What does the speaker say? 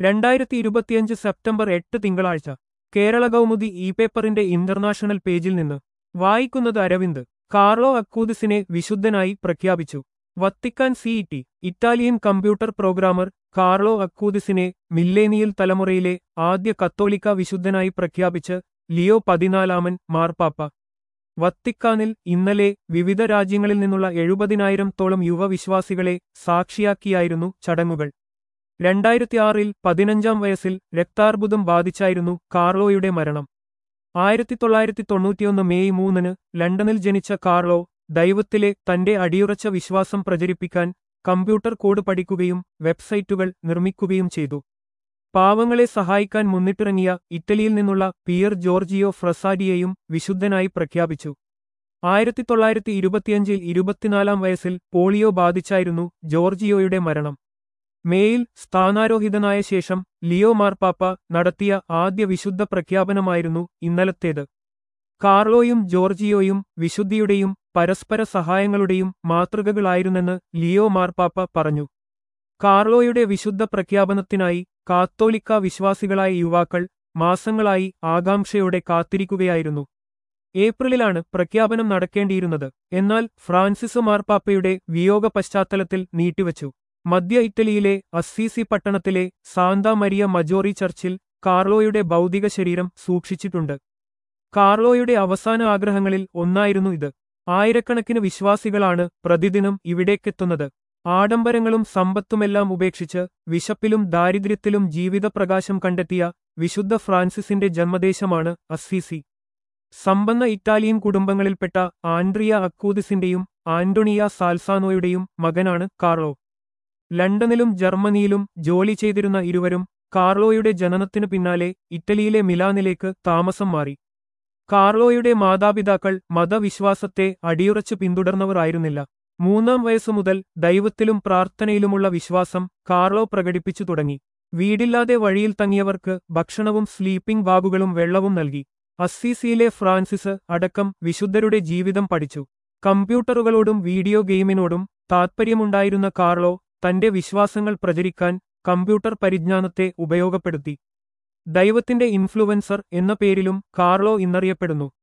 രണ്ടായിരത്തി ഇരുപത്തിയഞ്ച് സെപ്റ്റംബർ എട്ട് തിങ്കളാഴ്ച കേരള കൗമുദി ഇ പേപ്പറിന്റെ ഇന്റർനാഷണൽ പേജിൽ നിന്ന് വായിക്കുന്നത് അരവിന്ദ് കാർലോ അക്കൂദിസിനെ വിശുദ്ധനായി പ്രഖ്യാപിച്ചു Vatican City Italian computer programmer Carlo അക്കൂദിസിനെ മില്ലേനിയൽ തലമുറയിലെ ആദ്യ കത്തോലിക്ക വിശുദ്ധനായി പ്രഖ്യാപിച്ച് ലിയോ പതിനാലാമൻ മാർപ്പാപ്പ വത്തിക്കാനിൽ ഇന്നലെ വിവിധ രാജ്യങ്ങളിൽ നിന്നുള്ള എഴുപതിനായിരത്തോളം യുവവിശ്വാസികളെ സാക്ഷിയാക്കിയായിരുന്നു ചടങ്ങുകൾ രണ്ടായിരത്തിയാറിൽ പതിനഞ്ചാം വയസ്സിൽ രക്താർബുദം ബാധിച്ചായിരുന്നു കാർലോയുടെ മരണം ആയിരത്തി തൊള്ളായിരത്തി തൊണ്ണൂറ്റിയൊന്ന് മെയ് മൂന്നിന് ലണ്ടനിൽ ജനിച്ച കാർലോ ദൈവത്തിലെ തന്റെ അടിയുറച്ച വിശ്വാസം പ്രചരിപ്പിക്കാൻ കമ്പ്യൂട്ടർ കോഡ് പഠിക്കുകയും വെബ്സൈറ്റുകൾ നിർമ്മിക്കുകയും ചെയ്തു പാവങ്ങളെ സഹായിക്കാൻ മുന്നിട്ടിറങ്ങിയ ഇറ്റലിയിൽ നിന്നുള്ള പിയർ ജോർജിയോ ഫ്രസാഡിയെയും വിശുദ്ധനായി പ്രഖ്യാപിച്ചു ആയിരത്തി തൊള്ളായിരത്തി ഇരുപത്തിയഞ്ചിൽ ഇരുപത്തിനാലാം വയസ്സിൽ പോളിയോ ബാധിച്ചായിരുന്നു ജോർജിയോയുടെ മരണം മേയിൽ സ്ഥാനാരോഹിതനായ ശേഷം ലിയോ മാർപ്പാപ്പ നടത്തിയ ആദ്യ വിശുദ്ധ പ്രഖ്യാപനമായിരുന്നു ഇന്നലത്തേത് കാർലോയും ജോർജിയോയും വിശുദ്ധിയുടെയും പരസ്പര സഹായങ്ങളുടെയും മാതൃകകളായിരുന്നെന്ന് ലിയോ മാർപ്പാപ്പ പറഞ്ഞു കാർലോയുടെ വിശുദ്ധ പ്രഖ്യാപനത്തിനായി കാത്തോലിക്ക വിശ്വാസികളായ യുവാക്കൾ മാസങ്ങളായി ആകാംക്ഷയോടെ കാത്തിരിക്കുകയായിരുന്നു ഏപ്രിലിലാണ് പ്രഖ്യാപനം നടക്കേണ്ടിയിരുന്നത് എന്നാൽ ഫ്രാൻസിസ് മാർപ്പാപ്പയുടെ വിയോഗ പശ്ചാത്തലത്തിൽ നീട്ടിവച്ചു മധ്യ ഇറ്റലിയിലെ അassisi പട്ടണത്തിലെ സാന്താ മരിയ മജോറി ചർച്ചിൽ കാർലോയുടെ ഭൗതിക ശരീരം സൂക്ഷിച്ചിട്ടുണ്ട് കാർലോയുടെ അവസാന ആഗ്രഹങ്ങളിൽ ഒന്നായിരുന്നു ഇത് ആയിരക്കണക്കിന് വിശ്വാസികളാണ് പ്രതിദിനം ഇവിടേക്കെത്തുന്നത് ആഡംബരങ്ങളും സമ്പത്തുമെല്ലാം ഉപേക്ഷിച്ച് വിശപ്പിലും ദാരിദ്ര്യത്തിലും ജീവിതപ്രകാശം കണ്ടെത്തിയ വിശുദ്ധ ഫ്രാൻസിസിന്റെ ജന്മദേശമാണ് അassisi സമ്പന്ന ഇറ്റാലിയൻ കുടുംബങ്ങളിൽപ്പെട്ട ആൻഡ്രിയ അക്കൂദിസിന്റെയും ആന്റോണിയ സാൽസാനോയുടെയും മകനാണ് കാർലോ ലണ്ടനിലും ജർമ്മനിയിലും ജോലി ചെയ്തിരുന്ന ഇരുവരും കാർലോയുടെ ജനനത്തിനു പിന്നാലെ ഇറ്റലിയിലെ മിലാനിലേക്ക് താമസം മാറി കാർലോയുടെ മാതാപിതാക്കൾ മതവിശ്വാസത്തെ അടിയുറച്ച് പിന്തുടർന്നവരായിരുന്നില്ല മൂന്നാം വയസ്സു മുതൽ ദൈവത്തിലും പ്രാർത്ഥനയിലുമുള്ള വിശ്വാസം കാർലോ പ്രകടിപ്പിച്ചു തുടങ്ങി വീടില്ലാതെ വഴിയിൽ തങ്ങിയവർക്ക് ഭക്ഷണവും സ്ലീപ്പിംഗ് ബാഗുകളും വെള്ളവും നൽകി അassീസിയിലെ ഫ്രാൻസിസ് അടക്കം വിശുദ്ധരുടെ ജീവിതം പഠിച്ചു കമ്പ്യൂട്ടറുകളോടും വീഡിയോ ഗെയിമിനോടും താത്പര്യമുണ്ടായിരുന്ന കാർലോ തന്റെ വിശ്വാസങ്ങൾ പ്രചരിക്കാൻ കമ്പ്യൂട്ടർ പരിജ്ഞാനത്തെ ഉപയോഗപ്പെടുത്തി ദൈവത്തിന്റെ ഇൻഫ്ലുവൻസർ എന്ന പേരിലും കാർലോ ഇന്നറിയപ്പെടുന്നു